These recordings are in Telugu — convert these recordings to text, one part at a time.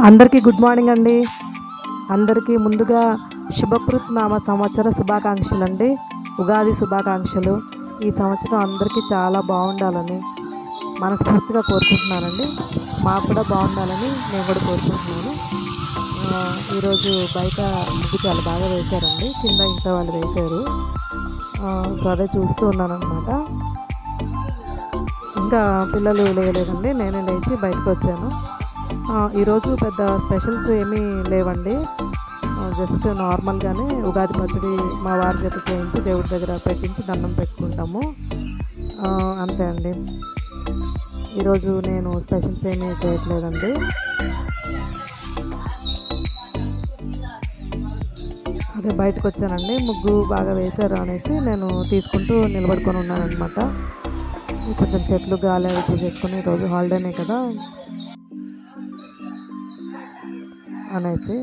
అందరికీ గుడ్ మార్నింగ్ అండి అందరికీ ముందుగా శుభకృత్ నామ సంవత్సర శుభాకాంక్షలు అండి ఉగాది శుభాకాంక్షలు ఈ సంవత్సరం అందరికీ చాలా బాగుండాలని మనస్ఫూర్తిగా కోరుకుంటున్నానండి మాకు కూడా బాగుండాలని నేను కూడా కోరుకుంటున్నాను ఆ, ఈరోజు బయట ముగ్గు చాలా బాగా వేశారండి కింద ఇంట్లో వాళ్ళు వేశారు ఆ, సో అదే చూస్తూ ఉన్నాను అనమాట ఇంకా పిల్లలు లేయలేదండి నేనే లేచి బయటకు వచ్చాను ఆ, ఈరోజు పెద్ద స్పెషల్స్ ఏమీ లేవండి ఆ, జస్ట్ నార్మల్గానే ఉగాది పచ్చడి మా వారి చేత చేయించి దేవుడి దగ్గర పెట్టించి దండం పెట్టుకుంటాము ఆ, అంతే అండి ఈరోజు నేను స్పెషల్స్ ఏమీ చేయట్లేదండి అదే బయటకు వచ్చానండి ముగ్గు బాగా వేశారు అనేసి నేను తీసుకుంటూ నిలబడుకొని ఉన్నాను అనమాట కొంచెం చెట్లు గాలి అవి చూసేసుకుని ఈరోజు హాలిడేనే కదా అనేసి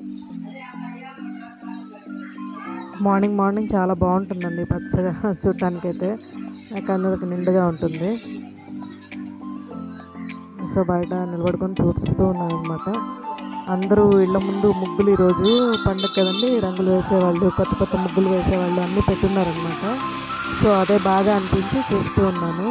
మార్నింగ్ మార్నింగ్ చాలా బాగుంటుందండి పచ్చగా చూడటానికైతే కన్నులకు నిండుగా ఉంటుంది సో బయట నిలబడుకొని చూస్తూ ఉన్నాను అనమాట అందరూ ఇళ్ళ ముందు ముగ్గులు ఈరోజు పండుగ కదండి రంగులు వేసేవాళ్ళు కొత్త కొత్త ముగ్గులు వేసేవాళ్ళు అన్నీ పెట్టున్నారనమాట సో అదే బాగా అనిపించి చూస్తూ ఉన్నాను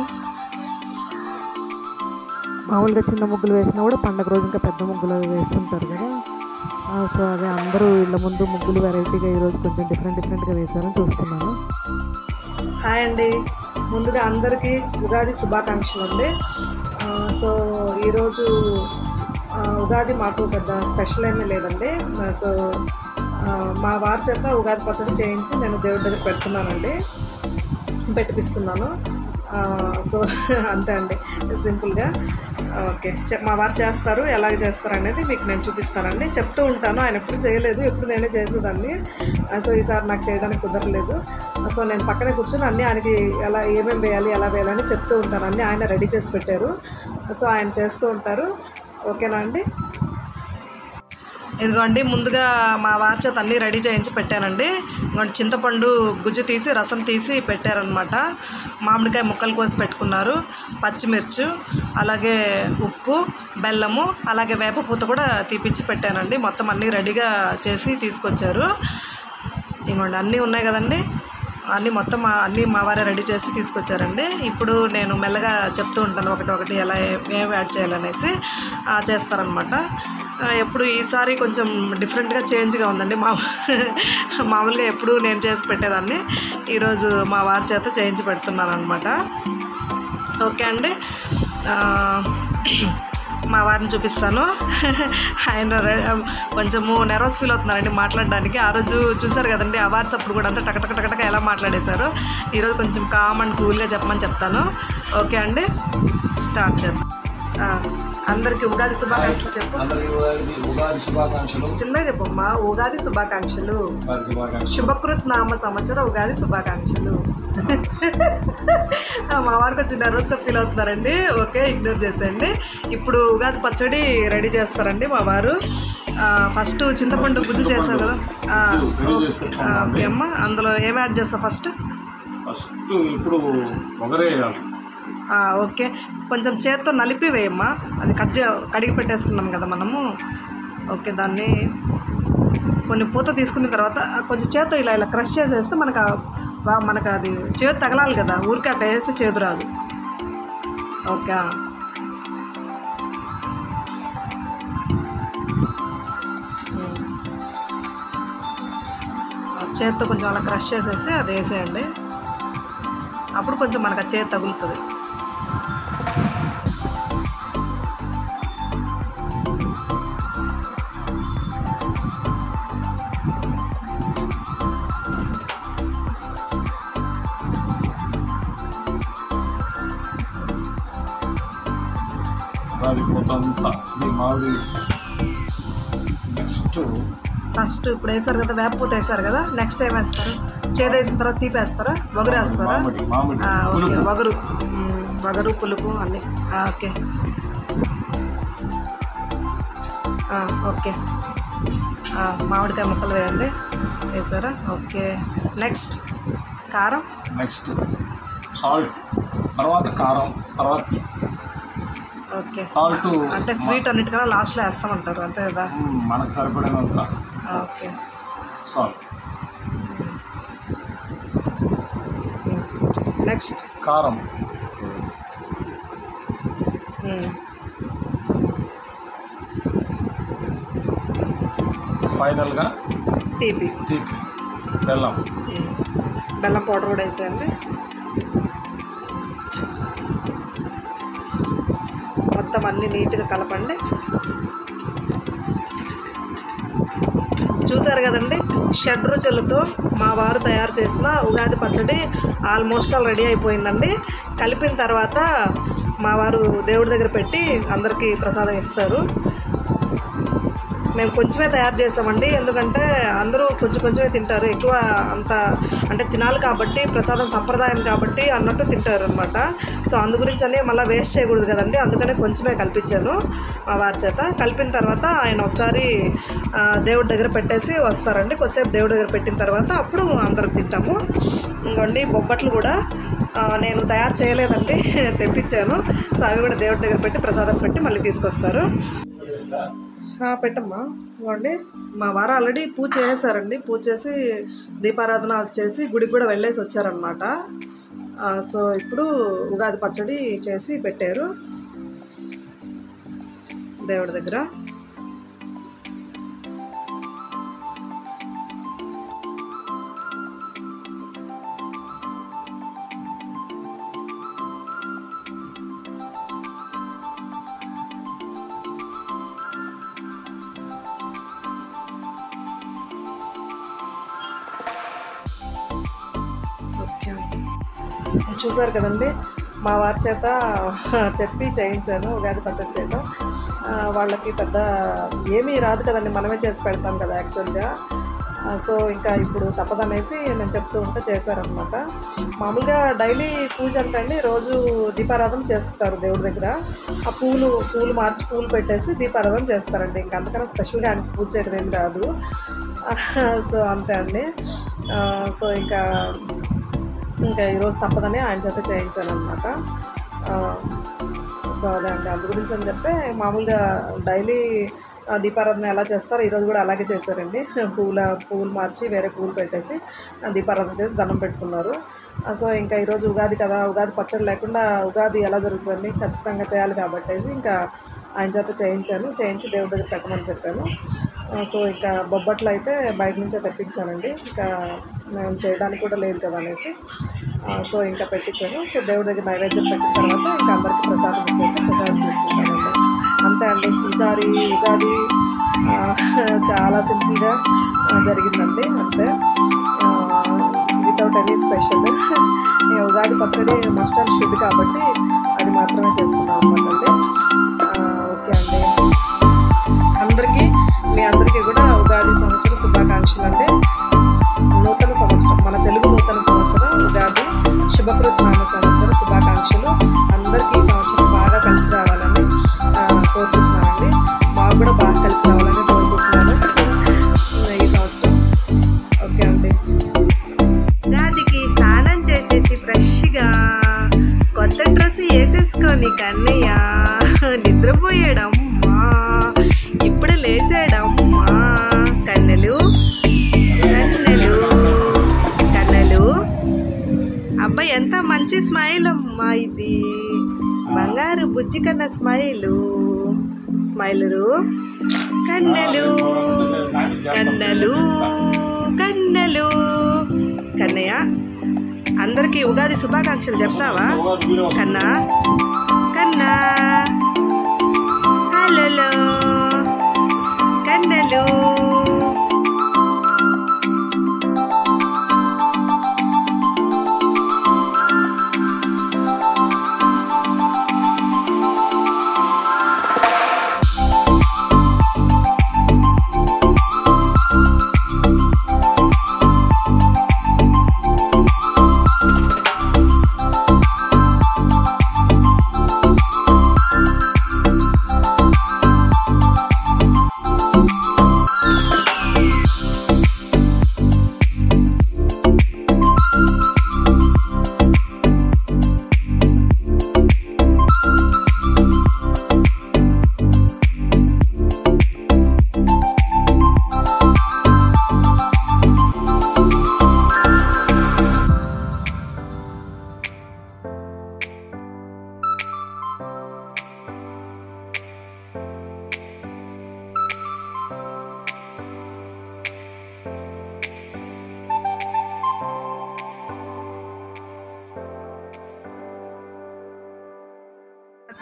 మామూలుగా చిన్న ముగ్గులు వేసినా కూడా పండగ రోజు ఇంకా పెద్ద ముగ్గులు అవి వేస్తుంటారు కదా ఆ, సో అదే అందరూ ఇళ్ళ ముందు ముగ్గులు వెరైటీగా ఈరోజు కొంచెం డిఫరెంట్ డిఫరెంట్గా వేశారని చూస్తున్నాను హాయ్ అండి ముందుగా అందరికీ ఉగాది శుభాకాంక్షలు అండి ఆ, సో ఈరోజు ఆ, ఉగాది మాకు పెద్ద స్పెషల్ ఏమీ లేదండి ఆ, సో ఆ, మా వారి చేత ఉగాది పచ్చడి చేయించి నేను దేవుడి దగ్గర పెడుతున్నానండి పెట్టిపిస్తున్నాను ఆ, సో అంతే అండి సింపుల్గా ఓకే చె- మా వారు చేస్తారు ఎలాగ చేస్తారు అనేది మీకు నేను చూపిస్తానండి చెప్తూ ఉంటాను ఆయన ఎప్పుడు చేయలేదు ఎప్పుడు నేనే చేసేదాన్ని ఆ, సో ఈసారి నాకు చేయడానికి కుదరలేదు ఆ, సో నేను పక్కనే కూర్చొని అన్నీ ఆయనకి ఎలా ఏమేమి వేయాలి ఎలా వేయాలని చెప్తూ ఉంటాను అన్నీ ఆయన రెడీ చేసి పెట్టారు సో ఆయన చేస్తూ ఉంటారు ఓకేనా అండి ఇదిగోండి ముందుగా మా వారి చేత అన్నీ రెడీ చేయించి పెట్టానండి ఇదిగోండి చింతపండు గుజ్జు తీసి రసం తీసి పెట్టారనమాట మామిడికాయ ముక్కలు కోసి పెట్టుకున్నారు పచ్చిమిర్చి అలాగే ఉప్పు బెల్లము అలాగే వేపపూత కూడా తీపిచ్చి పెట్టానండి మొత్తం అన్నీ రెడీగా చేసి తీసుకొచ్చారు ఇదిగోండి అన్నీ ఉన్నాయి కదండి అన్నీ మొత్తం మా- అన్నీ మా వారే రెడీ చేసి తీసుకొచ్చారండి ఇప్పుడు నేను మెల్లగా చెప్తూ ఉంటాను ఒకటి ఒకటి ఎలా ఏ- ఏం యాడ్ చేయాలనేసి ఆ, చేస్తారనమాట ఆ, ఎప్పుడు ఈసారి కొంచెం డిఫరెంట్గా చేంజ్గా ఉందండి మా మామూలుగా ఎప్పుడు నేను చేసి పెట్టేదాన్ని ఈరోజు మా వారి చేత చేయించి పెడుతున్నాను అనమాట ఓకే అండి ఆ, మా వారిని చూపిస్తాను ఆయన రె- కొంచెము నెర్వస్ ఫీల్ అవుతున్నారండి మాట్లాడడానికి ఆ రోజు చూసారు కదండి అవార్డ్స్ అప్పుడు కూడా అంతా టకటక టకటక ఎలా మాట్లాడేశారు ఈరోజు కొంచెం కామ్ అండ్ కూల్గా చెప్పమని చెప్తాను ఓకే అండి స్టార్ట్ చేద్దాం ఆ, అందరికీ ఉగాది శుభాకాంక్షలు చెప్పు అందరికీ ఉగాది ఉగాది శుభాకాంక్షలు చిన్నగా చెప్పమ్మా ఉగాది శుభాకాంక్షలు ఉగాది శుభాకాంక్షలు శుభకృత్ నామ సంవత్సర ఉగాది శుభాకాంక్షలు మా వారికి కొంచెం నర్వస్గా ఫీల్ అవుతున్నారండి ఓకే ఇగ్నోర్ చేసేయండి ఇప్పుడు ఉగాది పచ్చడి రెడీ చేస్తారండి మా వారు ఆ, ఫస్ట్ చింతపండు గుజ్జు చేసావు కదా ఆ, ఓకే ఆ, ఓకే అమ్మ అందులో ఏం యాడ్ చేస్తావు ఫస్ట్ ఫస్ట్ ఇప్పుడు మొగరేయాలి ఆ, ఓకే కొంచెం చేత్తో నలిపి వేయమ్మా అది కట్ చే కడిగి పెట్టేసుకున్నాం కదా మనము ఓకే దాన్ని కొన్ని పూత తీసుకున్న తర్వాత ఆ కొంచెం చేత్తో ఇలా ఇలా క్రష్ చేసేస్తే మనకు ఆ- వా- మనకు అది చేతి తగలాలి కదా ఊరికే అట్ట వేస్తే చేదు రాదు ఓకే ఆ. ఉమ్. ఆ చేత్తో కొంచెం అలా క్రష్ చేసేసి అది వేసేయండి అప్పుడు కొంచెం మనకు ఆ చేతి తగులుతుంది ఉగాది పూత అంతా ఇది మామిడి నెక్స్ట్ ఫస్ట్ ఇప్పుడు వేస్తారు కదా వేపపూత వేస్తారు కదా నెక్స్ట్ ఏం వేస్తారు చేదేసిన తర్వాత తీపేస్తారా వగరు వేస్తారా మామిడి మామిడి ఆ, ఓకే పులుపు వగరు మ్, వగరు పులుపు అన్నీ ఆ, ఓకే ఆ, ఓకే ఆ, మామిడికాయ ముక్కలు వేయండి వేసారా ఓకే నెక్స్ట్ కారం నెక్స్ట్ సాల్ట్ తర్వాత కారం తర్వాత ఓకే సాల్ట్ అంటే స్వీట్ అన్నిటికన్నా లాస్ట్లో వేస్తామంటారు అంతే కదా మనకు సరిపడినంత ఓకే సాల్ట్ నెక్స్ట్ కారం ఫైనల్గా తీపి తీపి బెల్లం ఉమ్. బెల్లం పౌడర్ కూడా వేసేయండి మొత్తం అన్ని నీట్గా కలపండి చూసారు కదండి షడ్ రుచులతో మా వారు తయారు చేసిన ఉగాది పచ్చడి ఆల్మోస్ట్ ఆల్ రెడీ అయిపోయిందండి కలిపిన తర్వాత మా వారు దేవుడి దగ్గర పెట్టి అందరికీ ప్రసాదం ఇస్తారు మేము కొంచెమే తయారు చేసామండి ఎందుకంటే అందరూ కొంచెం కొంచెమే తింటారు ఎక్కువ అంత అంటే తినాలి కాబట్టి ప్రసాదం సంప్రదాయం కాబట్టి అన్నట్టు తింటారు అనమాట సో అందు గురించి అని మళ్ళీ వేస్ట్ చేయకూడదు కదండి అందుకనే కొంచెమే కల్పించాను మా వారి చేత కలిపిన తర్వాత ఆయన ఒకసారి ఆ, దేవుడి దగ్గర పెట్టేసి వస్తారండి కొద్దిసేపు దేవుడి దగ్గర పెట్టిన తర్వాత అప్పుడు అందరం తింటాము ఇంకోండి బొబ్బట్లు కూడా ఆ, నేను తయారు చేయలేదండి తెప్పించాను సో అవి కూడా దేవుడి దగ్గర పెట్టి ప్రసాదం పెట్టి మళ్ళీ తీసుకొస్తారు ఆ, పెట్టమ్మా ఇవ్వండి మా వారు ఆల్రెడీ పూజ చేసేసారండి పూజ చేసి దీపారాధన చేసి గుడికి కూడా వెళ్ళేసి వచ్చారనమాట ఆ, సో ఇప్పుడు ఉగాది పచ్చడి చేసి పెట్టారు దేవుడి దగ్గర ఓకే చూసారు కదండి మా వారి చేత చెప్పి చేయించాను ఉగాది పచ్చడి చేయడం ఆ, వాళ్ళకి పెద్ద ఏమీ రాదు కదండి మనమే చేసి పెడతాం కదా యాక్చువల్గా ఆ, సో ఇంకా ఇప్పుడు తప్పదనేసి నేను చెప్తూ ఉంటే చేశారనమాట మామూలుగా డైలీ పూజ అంటే అండి రోజు దీపారాధన చేస్తారు దేవుడి దగ్గర ఆ పూలు పూలు మార్చి పూలు పెట్టేసి దీపారాధన చేస్తారండి ఇంకా అంతకన్నా స్పెషల్గా ఆయనకి పూజ చేయడం ఏం రాదు సో అంతే అండి ఆ, సో ఇంకా ఇంకా ఈరోజు తప్పదని ఆయన చేత చేయించాను అనమాట సో అదే అండి అందు గురించి అని చెప్పి మామూలుగా డైలీ దీపారాధన ఎలా చేస్తారో ఈరోజు కూడా అలాగే చేశారండి పూల పూలు మార్చి వేరే పూలు పెట్టేసి ఆ, దీపారాధన చేసి దండం పెట్టుకున్నారు ఆ, సో ఇంకా ఈరోజు ఉగాది కదా ఉగాది పచ్చడి లేకుండా ఉగాది ఎలా జరుగుతుంది ఖచ్చితంగా చేయాలి కాబట్టేసి ఇంకా ఆయన చేత చేయించాను చేయించి దేవుడి దగ్గర పెట్టమని చెప్పాను ఆ, సో ఇంకా బొబ్బట్లు అయితే బయట నుంచే తెప్పించానండి ఇంకా నేను చేయడానికి కూడా లేదు కదా అనేసి ఆ, సో ఇంకా పెట్టించాను సో దేవుడి దగ్గర నైవేద్యం పెట్టిన తర్వాత ఇంకా అందరికీ ప్రసాదం ఇచ్చేసి ప్రసాదం తీసుకుంటానండి అంతే అండి ఈసారి ఉగాది ఆ, చాలా సింపుల్గా ఆ, జరిగిందండి అంతే వితౌట్ ఎనీ స్పెషల్ ఉగాది పచ్చడి మస్ట్ అండ్ షుడ్ కాబట్టి అది మాత్రమే చేసుకున్నాం అనమాట అండి ఓకే అండి అందరికీ మీ అందరికీ కూడా ఉగాది సంవత్సర శుభాకాంక్షలు అండి నూతన సంవత్సరం మన తెలుగు నూతన సంవత్సరం ఉగాది శుభకృత్నామ సంవత్సర శుభాకాంక్షలు అందరికీ ఈ సంవత్సరం బాగా కలిసి రావాలని ఆ, కోరుకుంటున్నానండి మాకు కూడా బాగా కలిసి రావాలని కోరుకుంటున్నాను ఈ సంవత్సరం ఓకే అండి ఉగాదికి స్నానం చేసేసి ఫ్రెష్గా కొత్త డ్రెస్ వేసేసుకొని కన్నయ్య నిద్రపోయాడమ్మా ఇప్పుడు లేచాడమ్మా కన్నెలు కన్నెలు కన్నెలు అబ్బాయి ఎంత మంచి స్మైల్ అమ్మా ఇది బంగారు బుజ్జి కన్న స్మైలు స్మైలరు కన్నెలు కన్నెలు కన్నెలు కన్నయ్య అందరికీ ఉగాది శుభాకాంక్షలు చెప్తావా కన్నా కన్నా హలో కన్నెలు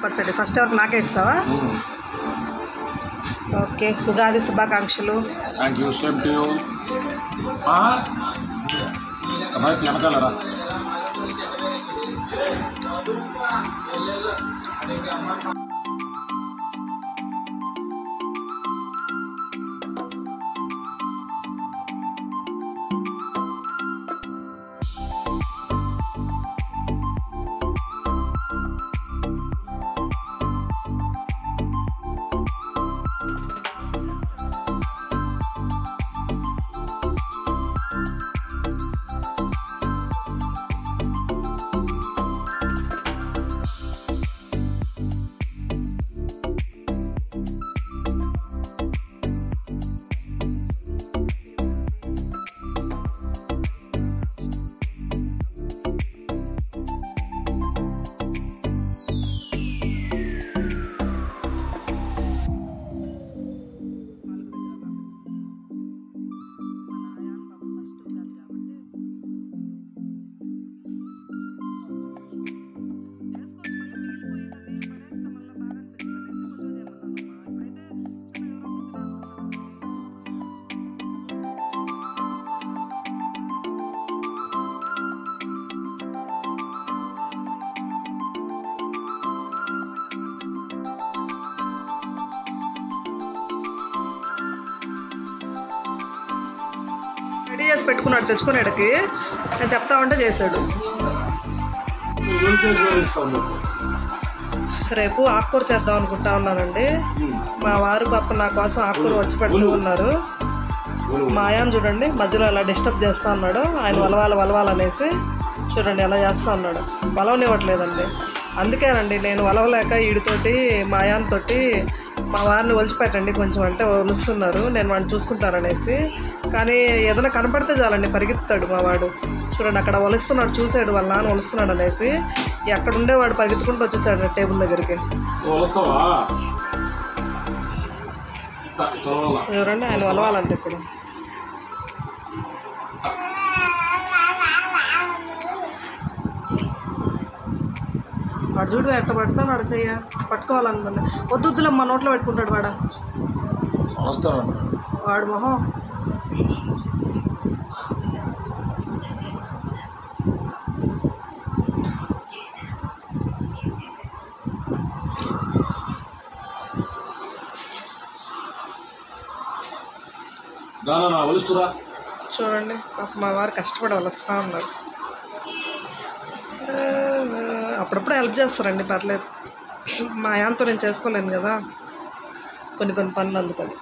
పచ్చడి ఫస్ట్ ఎవరికి నాకే ఇస్తావా ఓకే ఉగాది శుభాకాంక్షలు thank you same to you right వెనకాలరా రెడీ చేసి పెట్టుకున్నాడు తెచ్చుకునేటికి నేను చెప్తా ఉంటే చేశాడు రేపు ఆకుకూర చేద్దాం అనుకుంటా ఉన్నానండి మా వారు పాప నా కోసం ఆకుకూర వచ్చి పెడుతూ ఉన్నారు మా ఆయన చూడండి మధ్యలో అలా డిస్టర్బ్ చేస్తా ఉన్నాడు ఆయన వలవాల వలవాలనేసి చూడండి ఎలా చేస్తా ఉన్నాడు వలవనివ్వట్లేదండి అందుకేనండి నేను వలవలేక ఈడితోటి మా ఆయనతోటి మా వారిని ఒలిచిపెట్టండి కొంచెం అంటే ఒలుస్తున్నారు నేను వాడిని చూసుకుంటాననేసి కానీ ఏదైనా కనపడితే చాలండి పరిగెత్తాడు మా వాడు చూడండి అక్కడ ఒలుస్తున్నాడు చూసాడు వాళ్ళ నాన్న ఒలుస్తున్నాడు అనేసి అక్కడ ఉండేవాడు పరిగెత్తుకుంటూ వచ్చేసాడు టేబుల్ దగ్గరికి వస్తావా చూడండి ఆయన వలవాలంటే ఇప్పుడు వాడు చూడు ఎట్ట పడుతున్నాడు వాడు చెయ్య పట్టుకోవాలనుకున్నా వద్దు వద్దులే మా నోట్లో పెట్టుకుంటాడు వాడు వస్తాను వాడు మొహం దానా నా వలుస్తురా చూడండి పాప మా వారు కష్టపడి వాళ్ళు వస్తూ ఉన్నారు అప్పుడప్పుడు హెల్ప్ చేస్తారండి పర్లేదు మా ఆయనతో నేను చేసుకోలేను కదా కొన్ని కొన్ని పనులు అందుకని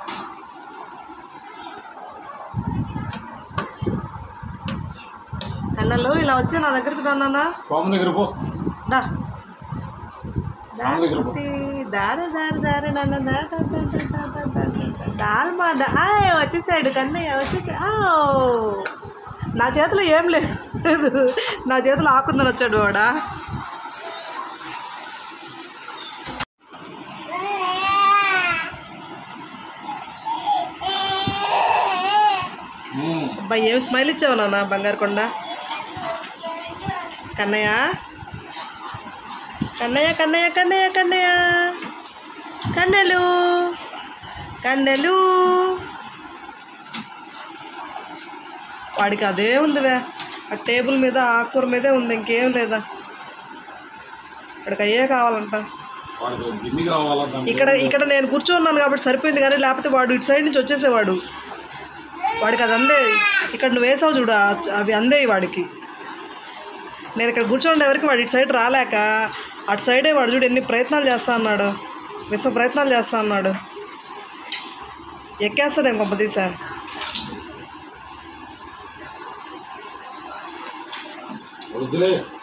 అన్నలు ఇలా వచ్చి నా దగ్గరికి రానా పాము దగ్గర పో దా పాము దగ్గర పో దారి దారి దారి నాన్న దా దా దా దా దా దా దా దా. దాల్మా దా ఆయ్, వచ్చేసాడు కన్నయ్య వచ్చేసా ఆ, నా చేతిలో ఏం లేదు నా చేతిలో ఆకుందని వచ్చాడు వాడా మ్మ్. అబ్బాయి ఏం స్మైల్ ఇచ్చావు నాన్న బంగారు కొండ కన్నయ్య కన్నయ్య కన్నయ్య కన్నయ్య కన్నయ్య కన్నెలు కన్నెలు వాడికి అదే ఉందివే ఆ టేబుల్ మీద ఆకుకూర మీదే ఉంది ఇంకేం లేదా ఇక్కడికి అయ్యే కావాలంట వాడికి గిన్నె కావాలా దానికి? ఇక్కడ ఇక్కడ నేను కూర్చోన్నాను కాబట్టి సరిపోయింది కానీ లేకపోతే వాడు ఇటు సైడ్ నుంచి వచ్చేసేవాడు వాడికి అది అందే ఇక్కడ నువ్వు వేసావు చూడు ఆ- అవి అందేవి వాడికి నేను ఇక్కడ కూర్చోండి ఎవరికి వాడు ఇటు సైడ్ రాలేక అటు సైడే వాడు చూడు ఎన్ని ప్రయత్నాలు చేస్తా అన్నాడు విశ్వ ప్రయత్నాలు చేస్తా అన్నాడు ఎక్కేస్తాడు ఏం కొంపదీసా వద్దులే